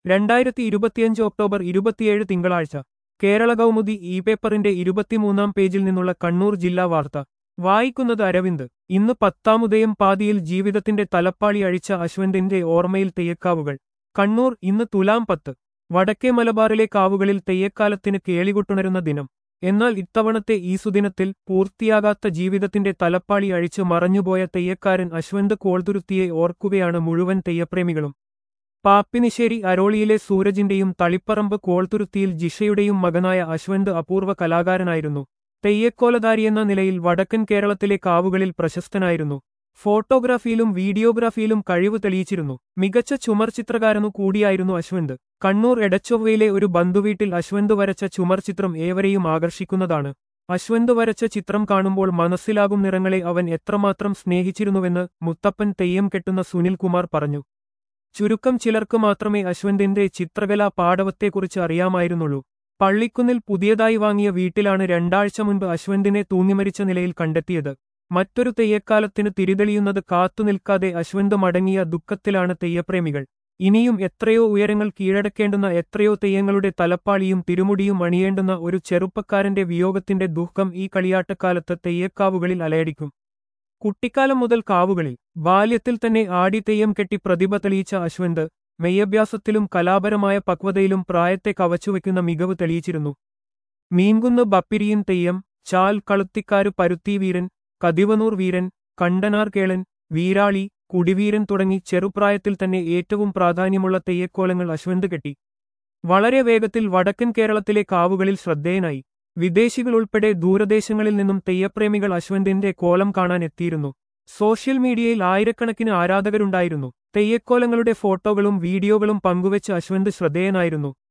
രണ്ടായിരത്തി ഇരുപത്തിയഞ്ച് ഒക്ടോബർ ഇരുപത്തിയേഴ് തിങ്കളാഴ്ച കേരള കൗമുദി ഇ പേപ്പറിന്റെ ഇരുപത്തിമൂന്നാം പേജിൽ നിന്നുള്ള കണ്ണൂർ ജില്ലാ വാർത്ത വായിക്കുന്നത് അരവിന്ദ് ഇന്ന് പത്താമുദയം പാതിയിൽ ജീവിതത്തിന്റെ തലപ്പാളി അഴിച്ച അശ്വന്തിന്റെ ഓർമ്മയിൽ തെയ്യക്കാവുകൾ കണ്ണൂർ ഇന്ന് തുലാം പത്ത് വടക്കേ മലബാറിലെ കാവുകളിൽ തെയ്യക്കാലത്തിന് കേളികൊട്ടുണരുന്ന ദിനം എന്നാൽ ഇത്തവണത്തെ ഈ സുദിനത്തിൽ പൂർത്തിയാകാത്ത ജീവിതത്തിന്റെ തലപ്പാളി അഴിച്ച് മറഞ്ഞുപോയ തെയ്യക്കാരൻ അശ്വന്ത് കോൾതുരുത്തിയെ ഓർക്കുകയാണ് മുഴുവൻ തെയ്യപ്രേമികളും പാപ്പിനിശ്ശേരി അരോളിയിലെ സൂരജിന്റെയും തളിപ്പറമ്പ് കോൾതുരുത്തിയിൽ ജിഷയുടെയും മകനായ അശ്വന്ത് അപൂർവ കലാകാരനായിരുന്നു തെയ്യക്കോലധാരിയെന്ന നിലയിൽ വടക്കൻ കേരളത്തിലെ കാവുകളിൽ പ്രശസ്തനായിരുന്നു ഫോട്ടോഗ്രാഫിയിലും വീഡിയോഗ്രാഫിയിലും കഴിവ് തെളിയിച്ചിരുന്നു മികച്ച ചുമർ ചിത്രകാരനു കൂടിയായിരുന്നു അശ്വന്ത് കണ്ണൂർ എടച്ചൊവ്വയിലെ ഒരു ബന്ധുവീട്ടിൽ അശ്വന്ത് വരച്ച ചുമർ ചിത്രം ഏവരെയും ആകർഷിക്കുന്നതാണ് അശ്വന്ത് വരച്ച ചിത്രം കാണുമ്പോൾ മനസ്സിലാകും നിറങ്ങളെ അവൻ എത്രമാത്രം സ്നേഹിച്ചിരുന്നുവെന്ന് മുത്തപ്പൻ തെയ്യം കെട്ടുന്ന സുനിൽ കുമാർ പറഞ്ഞു ചുരുക്കം ചിലർക്ക് മാത്രമേ അശ്വന്തിന്റെ ചിത്രകലാ പാടവത്തെക്കുറിച്ച് അറിയാമായിരുന്നുള്ളൂ പള്ളിക്കുന്നിൽ പുതിയതായി വാങ്ങിയ വീട്ടിലാണ് രണ്ടാഴ്ച മുൻപ് അശ്വന്തിനെ തൂങ്ങിമരിച്ച നിലയിൽ കണ്ടെത്തിയത് മറ്റൊരു തെയ്യക്കാലത്തിന് തിരിതെളിയുന്നത് കാത്തുനിൽക്കാതെ അശ്വന്ത് മടങ്ങിയ ദുഃഖത്തിലാണ് തെയ്യപ്രേമികൾ ഇനിയും എത്രയോ ഉയരങ്ങൾ കീഴടക്കേണ്ടുന്ന എത്രയോ തെയ്യങ്ങളുടെ തലപ്പാളിയും തിരുമുടിയും അണിയേണ്ടുന്ന ഒരു ചെറുപ്പക്കാരന്റെ വിയോഗത്തിന്റെ ദുഃഖം ഈ കളിയാട്ടക്കാലത്ത് തെയ്യക്കാവുകളിൽ അലയടിക്കും കുട്ടിക്കാലം മുതൽ കാവുകളിൽ ബാല്യത്തിൽ തന്നെ ആടി തെയ്യം കെട്ടി പ്രതിഭ തെളിയിച്ച അശ്വന്ത് മെയ്യഭ്യാസത്തിലും കലാപരമായ പക്വതയിലും പ്രായത്തെ കവച്ചുവെക്കുന്ന മികവ് തെളിയിച്ചിരുന്നു മീൻകുന്ന് ബപ്പിരിയൻ തെയ്യം ചാൽ കളുത്തിക്കാരു പരുത്തി വീരൻ കതിവനൂർ വീരൻ കണ്ടനാർ കേളൻ വീരാളി കുടിവീരൻ തുടങ്ങി ചെറുപ്രായത്തിൽ തന്നെ ഏറ്റവും പ്രാധാന്യമുള്ള തെയ്യക്കോലങ്ങൾ അശ്വന്ത് കെട്ടി വളരെ വേഗത്തിൽ വടക്കൻ കേരളത്തിലെ കാവുകളിൽ ശ്രദ്ധേയനായി വിദേശികൾ ഉൾപ്പെടെ ദൂരദേശങ്ങളിൽ നിന്നും തെയ്യപ്രേമികൾ അശ്വന്തിന്റെ കോലം കാണാൻ എത്തിയിരുന്നു സോഷ്യൽ മീഡിയയിൽ ആയിരക്കണക്കിന് ആരാധകരുണ്ടായിരുന്നു തെയ്യക്കോലങ്ങളുടെ ഫോട്ടോകളും വീഡിയോകളും പങ്കുവച്ച് അശ്വന്ത് ശ്രദ്ധേയനായിരുന്നു